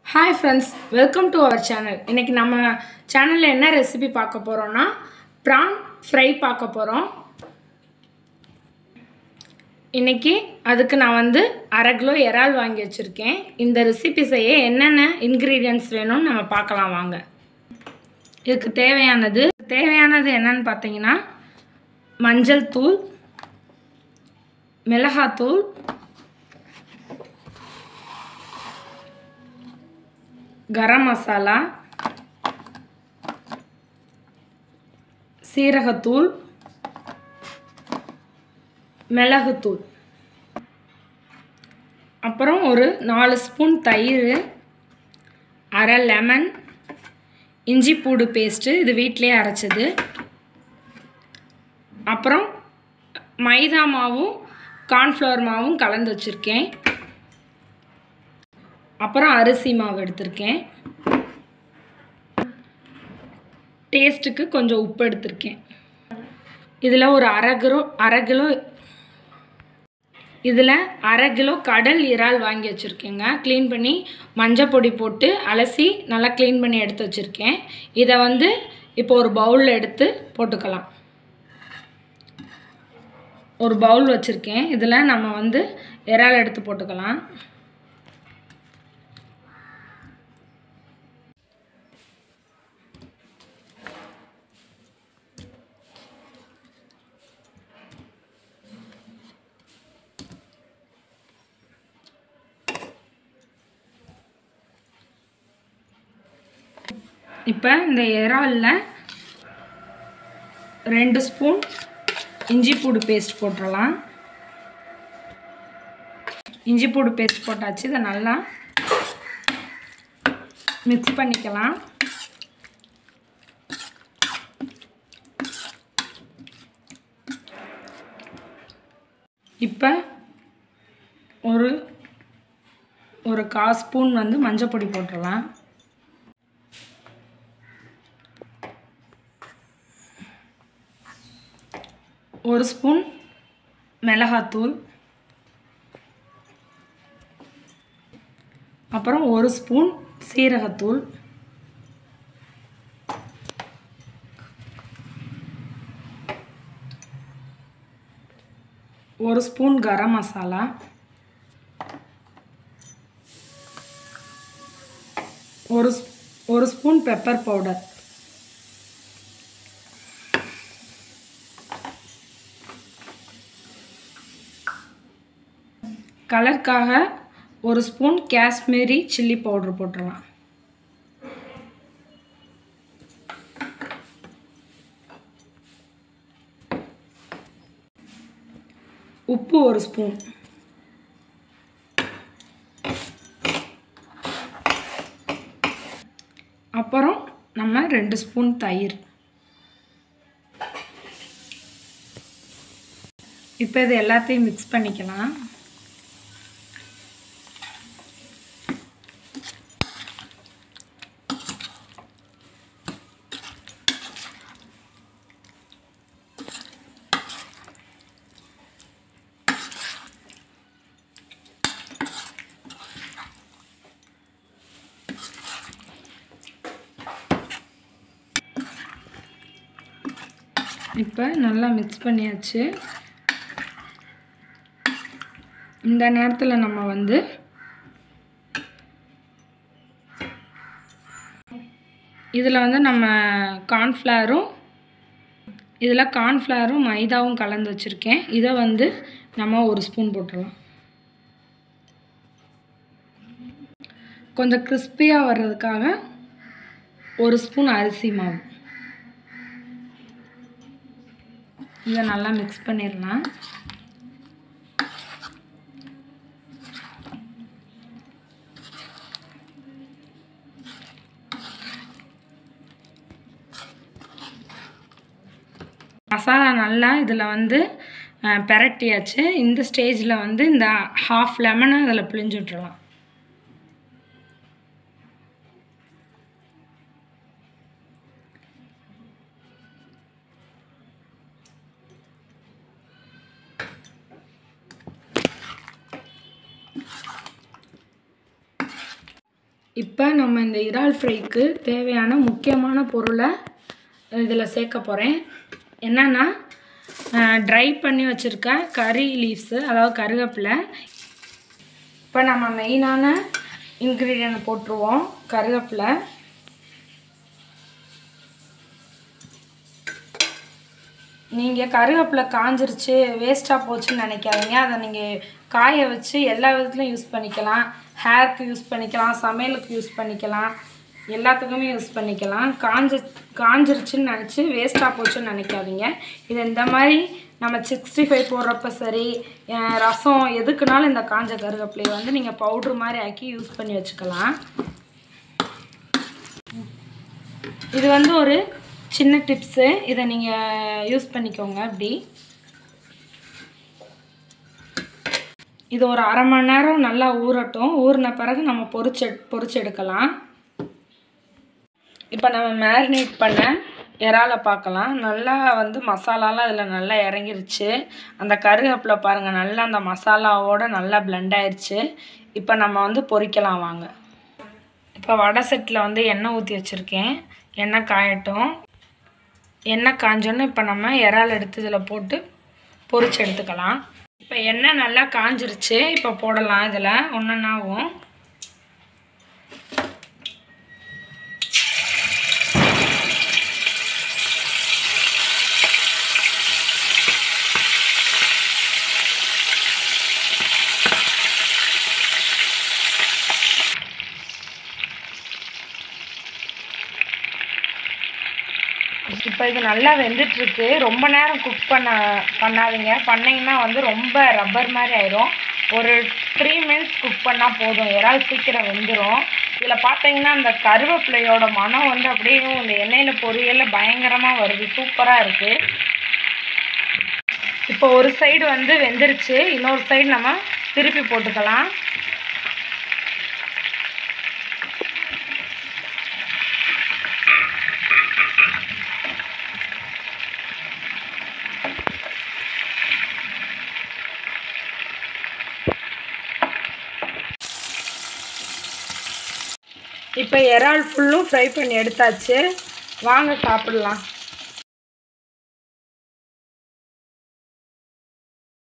hi friends welcome to our channel இன்றைக்கி நம்ம சேனலில் என்ன ரெசிபி பார்க்க போகிறோன்னா ப்ரான் ஃப்ரை பார்க்க போகிறோம் இன்றைக்கி அதுக்கு நான் வந்து அரை கிலோ இறால் வாங்கி வச்சுருக்கேன் இந்த ரெசிபி செய்ய என்னென்ன இன்க்ரீடியன்ட்ஸ் வேணும்னு நம்ம பார்க்கலாம் வாங்க இதுக்கு தேவையானது தேவையானது என்னன்னு பார்த்தீங்கன்னா மஞ்சள் தூள் மிளகாத்தூள் கரம் மசாலா சீரகத்தூள் மிளகுத்தூள் அப்புறம் ஒரு நாலு ஸ்பூன் தயிர் அரை லெமன் இஞ்சி பூடு பேஸ்ட்டு இது வீட்டிலே அரைச்சது அப்புறம் மைதா மாவும் கார்ன்ஃப்ளவர் மாவும் கலந்து வச்சுருக்கேன் அப்புறம் அரிசி மாவு எடுத்திருக்கேன் டேஸ்ட்டுக்கு கொஞ்சம் உப்பு எடுத்திருக்கேன் இதில் ஒரு அரை கிலோ அரை கிலோ இதில் அரை கிலோ கடல் இறால் வாங்கி வச்சுருக்கேங்க க்ளீன் பண்ணி மஞ்சள் பொடி போட்டு அலசி நல்லா க்ளீன் பண்ணி எடுத்து வச்சுருக்கேன் இதை வந்து இப்போ ஒரு பவுலில் எடுத்து போட்டுக்கலாம் ஒரு பவுல் வச்சுருக்கேன் இதில் நம்ம வந்து இறால் எடுத்து போட்டுக்கலாம் இப்போ இந்த இறாலில் ரெண்டு ஸ்பூன் இஞ்சி பூடு பேஸ்ட் போட்டுடலாம் இஞ்சி பூடு பேஸ்ட் போட்டாச்சு இதை நல்லா மிக்ஸ் பண்ணிக்கலாம் இப்போ ஒரு ஒரு கால் ஸ்பூன் வந்து மஞ்சள் பொடி போட்டுடலாம் ஒரு ஸ்பூன் மிளகாத்தூள் அப்புறம் ஒரு ஸ்பூன் சீரகத்தூள் ஒரு ஸ்பூன் கரம் மசாலா ஒரு ஒரு ஸ்பூன் பெப்பர் பவுடர் கலருக்காக ஒரு ஸ்பூன் காஷ்மீரி சில்லி பவுட்ரு போட்டுடலாம் உப்பு ஒரு ஸ்பூன் அப்புறம் நம்ம ரெண்டு ஸ்பூன் தயிர் இப்போ இது எல்லாத்தையும் மிக்ஸ் பண்ணிக்கலாம் இப்போ நல்லா மிக்ஸ் பண்ணியாச்சு இந்த நேரத்தில் நம்ம வந்து இதில் வந்து நம்ம கார்ன்ஃப்ளவரும் இதில் கார்ன்ஃப்ளவரும் மைதாவும் கலந்து வச்சுருக்கேன் இதை வந்து நம்ம ஒரு ஸ்பூன் போட்டுடலாம் கொஞ்சம் கிறிஸ்பியாக வர்றதுக்காக ஒரு ஸ்பூன் அரிசி மாவு இதை நல்லா மிக்ஸ் பண்ணிடலாம் மசாலா நல்லா இதில் வந்து பெரட்டியாச்சு இந்த ஸ்டேஜில் வந்து இந்த ஹாஃப் லெமனை அதில் பிழிஞ்சு விட்டுறலாம் இப்போ நம்ம இந்த இறால் ஃப்ரைக்கு தேவையான முக்கியமான பொருளை இதில் சேர்க்க போகிறேன் என்னென்னா ட்ரை பண்ணி வச்சுருக்க கறி லீவ்ஸு அதாவது கருவேப்பிலை இப்போ நம்ம மெயினான இன்க்ரீடியன்ட் போட்டுருவோம் கருவேப்பிலை நீங்கள் கருவேப்பிலை காஞ்சிருச்சு வேஸ்ட்டாக போச்சுன்னு நினைக்காதீங்க அதை நீங்கள் காய வச்சு எல்லா விதத்துலையும் யூஸ் பண்ணிக்கலாம் ஹேருக்கு யூஸ் பண்ணிக்கலாம் சமையலுக்கு யூஸ் பண்ணிக்கலாம் எல்லாத்துக்குமே யூஸ் பண்ணிக்கலாம் காஞ்ச காஞ்சிருச்சுன்னு நினச்சி வேஸ்ட்டாக போச்சுன்னு நினைக்காதீங்க இது இந்த மாதிரி நம்ம சிக்ஸ்டி ஃபைவ் போடுறப்ப சரி அஹ் ரசம் எதுக்குனாலும் இந்த காஞ்ச கருவேப்பிலையை வந்து நீங்கள் பவுட்ரு மாதிரி ஆக்கி யூஸ் பண்ணி வச்சுக்கலாம் இது வந்து ஒரு சின்ன டிப்ஸு இதை நீங்கள் யூஸ் பண்ணிக்கோங்க அப்படி இது ஒரு அரை மணி நேரம் நல்லா ஊறட்டும் ஊறின பிறகு நம்ம பொரிச்சு பொரிச்சு எடுக்கலாம் இப்போ நம்ம மேரினேட் பண்ண இறாலை பார்க்கலாம் நல்லா வந்து மசாலாலாம் இதில் நல்லா இறங்கிருச்சு அந்த கருவேப்பிலை பாருங்கள் நல்லா அந்த மசாலாவோட நல்லா blend ஆயிருச்சு இப்போ நம்ம வந்து பொரிக்கலாம் வாங்க இப்போ வடை செட்டில் வந்து எண்ணெய் ஊற்றி வச்சுருக்கேன் எண்ணெய் காயட்டும் எண்ணெய் காஞ்சோன்னு இப்போ நம்ம இறால் எடுத்து இதில் போட்டு பொரிச்சு எடுத்துக்கலாம் இப்போ எண்ணெய் நல்லா காஞ்சிருச்சு இப்போ போடலாம் இதில் ஒன்றொன்னாவும் இப்போ இது நல்லா வெந்துட்டுருக்கு ரொம்ப நேரம் குக் பண்ண பண்ணாதீங்க பண்ணிங்கன்னா வந்து ரொம்ப ரப்பர் மாதிரி ஆயிரும் ஒரு த்ரீ மினிட்ஸ் குக் பண்ணால் போதும் இறால் சீக்கிரம் வெந்துடும் இதில் பார்த்தீங்கன்னா அந்த கருவேப்பிலையோட மனம் வந்து அப்படியே இந்த எண்ணெயில் பொரியலில் பயங்கரமாக வருது சூப்பராக இருக்குது இப்போ ஒரு சைடு வந்து வெந்துருச்சு இன்னொரு சைடு நம்ம திருப்பி போட்டுக்கலாம் இப்போ இறால் ஃபுல்லும் ஃப்ரை பண்ணி எடுத்தாச்சு வாங்க சாப்பிடலாம்